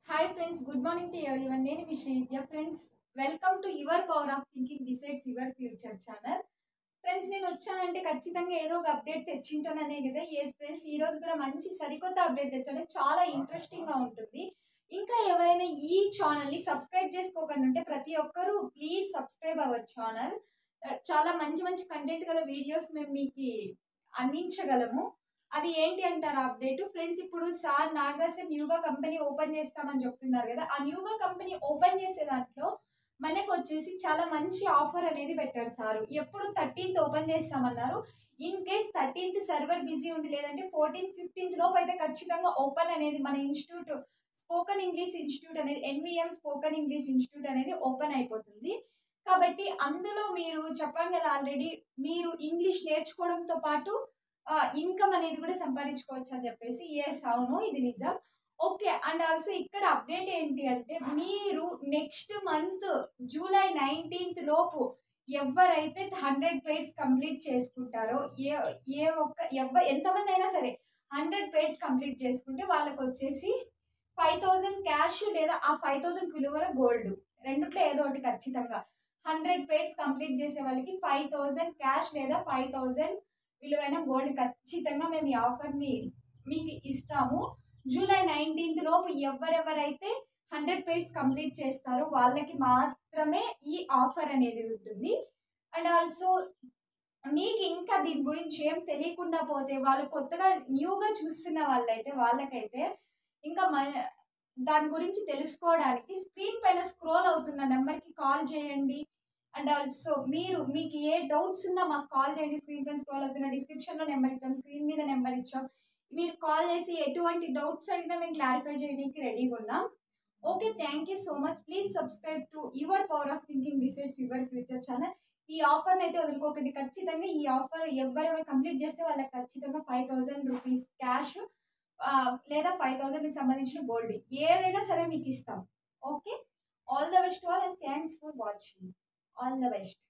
hi friends good morning to everyone నేను మీ Srividya friends welcome to your power of thinking decides your future channel friends నేను వచ్చానంటే ఖచ్చితంగా ఏదో ఒక అప్డేట్ తెచ్చింటాననే కదా ఎస్ ఫ్రెండ్స్ ఈ రోజు కూడా మంచి సరికొత్త అప్డేట్ తెచ్చాను చాలా ఇంట్రెస్టింగ్ గా ఉంటుంది ఇంకా ఎవరైనా ఈ ఛానల్ ని సబ్స్క్రైబ్ చేసుకోకుండా ఉంటే ప్రతి ఒక్కరూ ప్లీజ్ సబ్స్క్రైబ్ అవర్ ఛానల్ చాలా మంచి మంచి కంటెంట్ గల వీడియోస్ మేము మీకు అందించగలము అది ఏంటి అంటారు అప్డేట్ ఫ్రెండ్స్ ఇప్పుడు సార్ నాగరాజ్ న్యూగా కంపెనీ ఓపెన్ చేస్తామని చెప్తున్నారు కదా ఆ న్యూగా కంపెనీ ఓపెన్ చేసే దాంట్లో మనకు వచ్చేసి చాలా మంచి ఆఫర్ అనేది పెట్టారు సార్ ఎప్పుడు థర్టీన్త్ ఓపెన్ చేస్తామన్నారు in case thirteenth server busy ఉండి లేదంటే ఫోర్టీన్త్ ఫిఫ్టీన్త్ లోపు అయితే ఖచ్చితంగా ఓపెన్ అనేది మన ఇన్స్టిట్యూట్ స్పోకన్ ఇంగ్లీష్ ఇన్స్టిట్యూట్ అనేది ఎన్విఎం స్పోకన్ ఇంగ్లీష్ ఇన్స్టిట్యూట్ అనేది ఓపెన్ అయిపోతుంది కాబట్టి అందులో మీరు చెప్పాం కదా ఆల్రెడీ మీరు ఇంగ్లీష్ నేర్చుకోవడంతో పాటు ఇన్కమ్ అనేది కూడా సంపాదించుకోవచ్చు అని చెప్పేసి ఎస్ అవును ఇది నిజం ఓకే అండ్ ఆల్సో ఇక్కడ అప్డేట్ ఏంటి అంటే మీరు నెక్స్ట్ మంత్ జూలై నైన్టీన్త్ లోపు ఎవరైతే హండ్రెడ్ పేర్స్ కంప్లీట్ చేసుకుంటారో ఏ ఏ ఒక్క ఎవ ఎంతమంది అయినా సరే హండ్రెడ్ పేర్స్ కంప్లీట్ చేసుకుంటే వాళ్ళకి వచ్చేసి ఫైవ్ థౌజండ్ క్యాష్ లేదా ఆ ఫైవ్ థౌజండ్ విలువల గోల్డ్ రెండిట్లో ఏదో ఒకటి ఖచ్చితంగా హండ్రెడ్ పేర్స్ కంప్లీట్ చేసే వాళ్ళకి ఫైవ్ థౌజండ్ క్యాష్ లేదా ఫైవ్ థౌజండ్ విలువైన గోల్డ్ ఖచ్చితంగా మేము ఈ ఆఫర్ని మీకు ఇస్తాము జూలై నైన్టీన్త్ లోపు ఎవరెవరైతే హండ్రెడ్ పేజ్ కంప్లీట్ చేస్తారో వాళ్ళకి మాత్రమే ఈ ఆఫర్ అనేది ఉంటుంది అండ్ ఆల్సో మీకు ఇంకా దీని గురించి ఏం తెలియకుండా పోతే వాళ్ళు కొత్తగా న్యూగా చూస్తున్న వాళ్ళైతే వాళ్ళకైతే ఇంకా మన దాని గురించి తెలుసుకోవడానికి స్క్రీన్ పైన స్క్రోల్ అవుతున్న నెంబర్కి కాల్ చేయండి అండ్ ఆల్సో మీరు మీకు ఏ డౌట్స్ ఉన్నా మాకు కాల్ చేయండి స్క్రీన్ పైన స్క్రోల్ అవుతున్న డిస్క్రిప్షన్లో నెంబర్ ఇచ్చాం స్క్రీన్ మీద నెంబర్ ఇచ్చాం మీరు కాల్ చేసి ఎటువంటి డౌట్స్ అడిగినా మేము క్లారిఫై చేయడానికి రెడీగా ఉన్నాం okay thank you so much please subscribe to your power of thinking decides your future channel ఈ ఆఫర్ని అయితే వదులుకోకండి ఖచ్చితంగా ఈ ఆఫర్ ఎవరెవరు కంప్లీట్ చేస్తే వాళ్ళకి ఖచ్చితంగా ఫైవ్ థౌజండ్ రూపీస్ క్యాష్ లేదా ఫైవ్ థౌజండ్కి సంబంధించిన గోల్డ్ ఏదైనా సరే మీకు ఇస్తాం okay all the best all and thanks for watching all the best